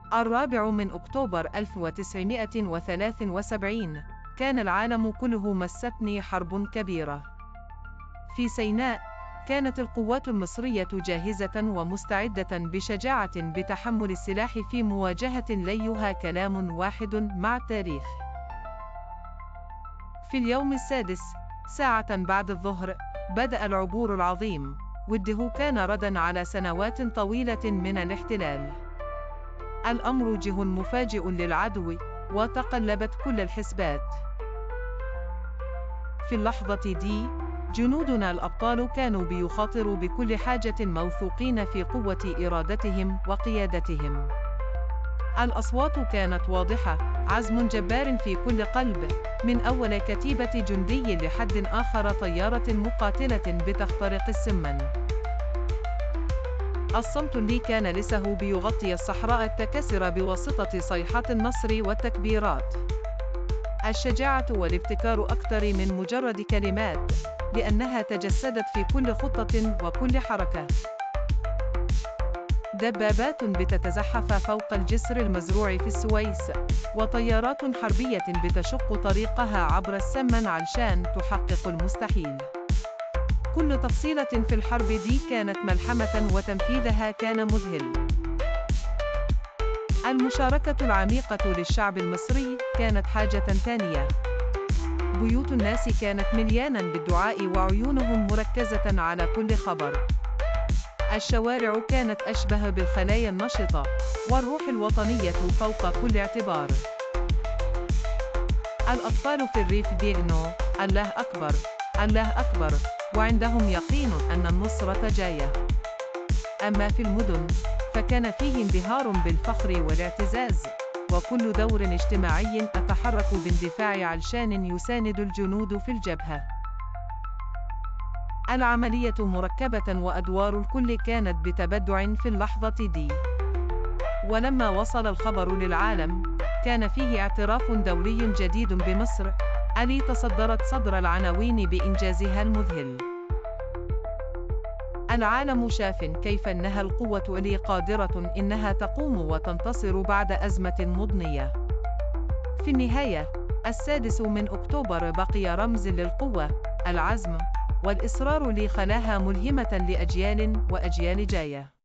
الرابع من أكتوبر 1973 كان العالم كله مستني حرب كبيرة. في سيناء، كانت القوات المصرية جاهزة ومستعدة بشجاعة بتحمل السلاح في مواجهة ليها كلام واحد مع التاريخ. في اليوم السادس، ساعة بعد الظهر، بدأ العبور العظيم، وده كان ردا على سنوات طويلة من الاحتلال. الأمر جه مفاجئ للعدو، وتقلبت كل الحسبات. في اللحظة دي، جنودنا الأبطال كانوا بيخاطروا بكل حاجة موثوقين في قوة إرادتهم وقيادتهم. الأصوات كانت واضحة، عزم جبار في كل قلب، من أول كتيبة جندي لحد آخر طيارة مقاتلة بتخترق السمن. الصمت اللي كان لسه بيغطي الصحراء اتكسر بواسطة صيحات النصر والتكبيرات. الشجاعة والابتكار أكثر من مجرد كلمات، لأنها تجسدت في كل خطة وكل حركة. دبابات بتتزحف فوق الجسر المزروع في السويس، وطيارات حربية بتشق طريقها عبر السمن علشان تحقق المستحيل. كل تفصيلة في الحرب دي كانت ملحمة وتنفيذها كان مذهل. المشاركة العميقة للشعب المصري كانت حاجة ثانية. بيوت الناس كانت ملياناً بالدعاء وعيونهم مركزة على كل خبر. الشوارع كانت أشبه بالخلايا النشطة، والروح الوطنية فوق كل اعتبار. الأطفال في الريف بيغنوا الله أكبر، الله أكبر، وعندهم يقين أن النصرة جاية. أما في المدن، فكان فيه انبهار بالفخر والاعتزاز، وكل دور اجتماعي أتحرك باندفاع علشان يساند الجنود في الجبهة. العملية مركبة وأدوار الكل كانت بتبدع في اللحظة دي. ولما وصل الخبر للعالم، كان فيه اعتراف دولي جديد بمصر، التي تصدرت صدر العناوين بإنجازها المذهل. العالم شاف كيف أنها القوة اللي قادرة إنها تقوم وتنتصر بعد أزمة مضنية. في النهاية، السادس من أكتوبر بقي رمز للقوة، العزم، والإصرار اللي خلاها ملهمة لأجيال وأجيال جاية.